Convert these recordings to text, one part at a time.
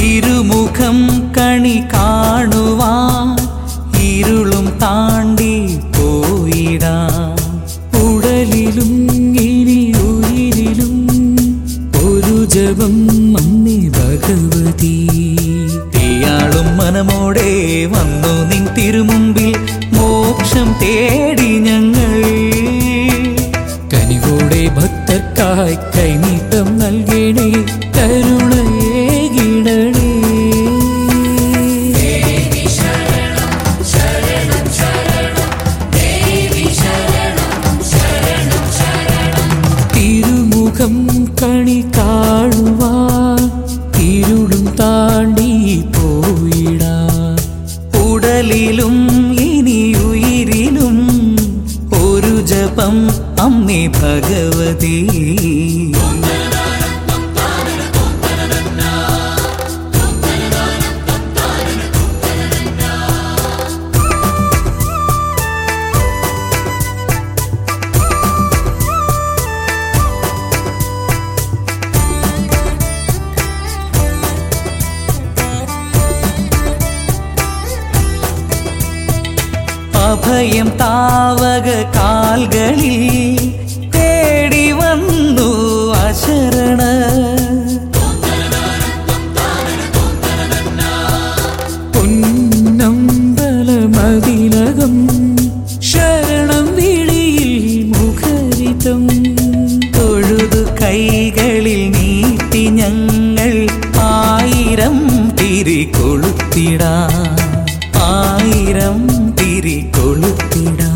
തിരുമുഖം കണി കാണുവാൻ ഇരുളും താണ്ടി പോയിടാം ഉടലിലും ഇനി ഉയിരിലും ഒരു ജപം അമ്മേ ഭഗവതി തീയാളും മനമോടെ വന്നു നിൻ തിരുമുമ്പിൽ മോക്ഷം തേടി ഞങ്ങൾ കനികൂടെ ഭക്തർക്കായി കൈനീട്ടം നൽകണേ കരുണയേകിടണേ തിരുമുഖം കണി കാണുവാൻ ഇരുളും താണ്ടി പോയിടാൻ ഉടലിലും ഇനി ഉയിരിലും ഒരു ജപം അമ്മേ ഭഗവതി അഭയം താവക കാൽകളിൽ തേടി വന്നു അശരണ പൊന്നമ്പലമതിലകം ശരണം വിളിയിൽ മുഖരിതം തൊഴുതു കൈകളിൽ നീട്ടി ഞങ്ങൾ ആയിരം തിരി കൊളുത്തിടാ ആയിരം തിരി കൊളുത്തിടാ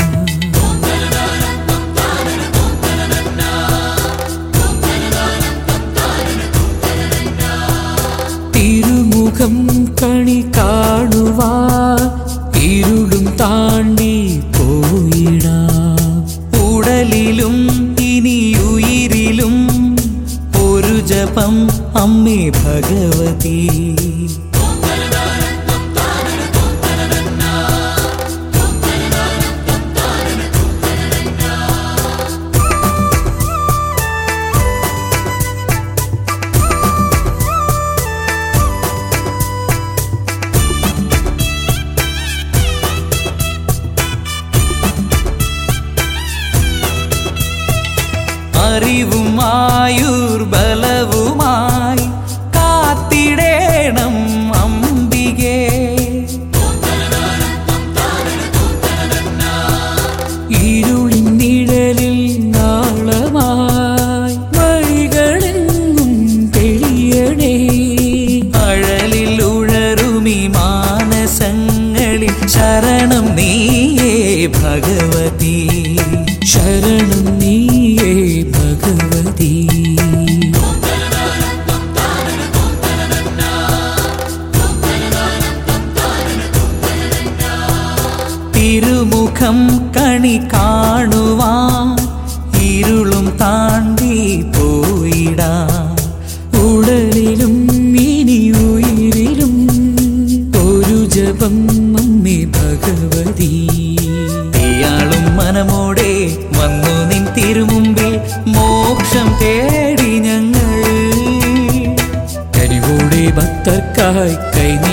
തിരുമുഖം കണി കാണുവാ ഇരുളും താണ്ടി പോയിടാം ഉടലിലും ഇനി ഉയിരിലും ഒരു ജപം അമ്മേ ഭഗവതി അറിവും ആയുർബലവുമായി കാത്തിടേണം അംബികേ ഇരുളിൻ നിഴലിൽ നാളമായി വഴികളെങ്ങും തെളിയണേ അഴലിൽ ഉഴറുമി മാനസങ്ങളിൽ ശരണം നീയേ ഭഗവതി ശരണം നീയേ ഭഗവതി തിരുമുഖം കണി കാണുവാൻ ഇരുളും താണ്ടി പോയിടാ ഉടലിലും ഇനി ഉയിരിലും ഒരു ജപം അമ്മേ ഭഗവതി ഇയാളും മനമോടെ വന്നു നിൻ തിരുമുമ്പിൽ മോക്ഷം തേടി ഞങ്ങൾ കരികൂടെ ഭക്തർക്കായി കൈ